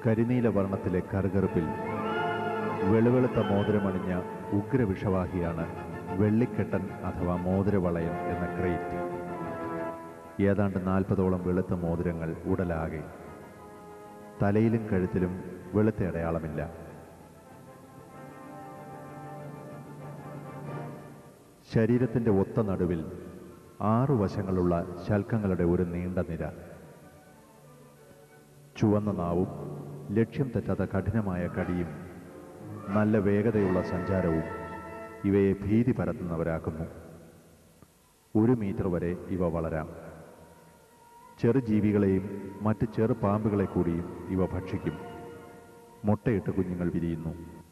കരിനീല വർണ്ണത്തിലെ കറുകറുപ്പിൽ വെളുവെളുത്ത മോതിരമണിഞ്ഞ ഉഗ്രവിഷവാഹിയാണ് വെള്ളിക്കെട്ടൻ അഥവാ മോതിരവളയൻ എന്ന ക്രേറ്റ് ഏതാണ്ട് നാൽപ്പതോളം വെളുത്ത മോതിരങ്ങൾ ഉടലാകെ തലയിലും കഴുത്തിലും വെളുത്ത അടയാളമില്ല ശരീരത്തിന്റെ ഒത്ത നടുവിൽ ആറു വശങ്ങളുള്ള ശൽക്കങ്ങളുടെ ഒരു നീണ്ട നിര ചുവന്ന നാവും ലക്ഷ്യം തെറ്റാത്ത കഠിനമായ കടിയും നല്ല വേഗതയുള്ള സഞ്ചാരവും ഇവയെ ഭീതി പരത്തുന്നവരാക്കുന്നു ഒരു മീറ്റർ വരെ ഇവ വളരാം ചെറുജീവികളെയും മറ്റ് ചെറു പാമ്പുകളെ കൂടിയും ഇവ ഭക്ഷിക്കും മുട്ടയിട്ട് കുഞ്ഞുങ്ങൾ വിരിയുന്നു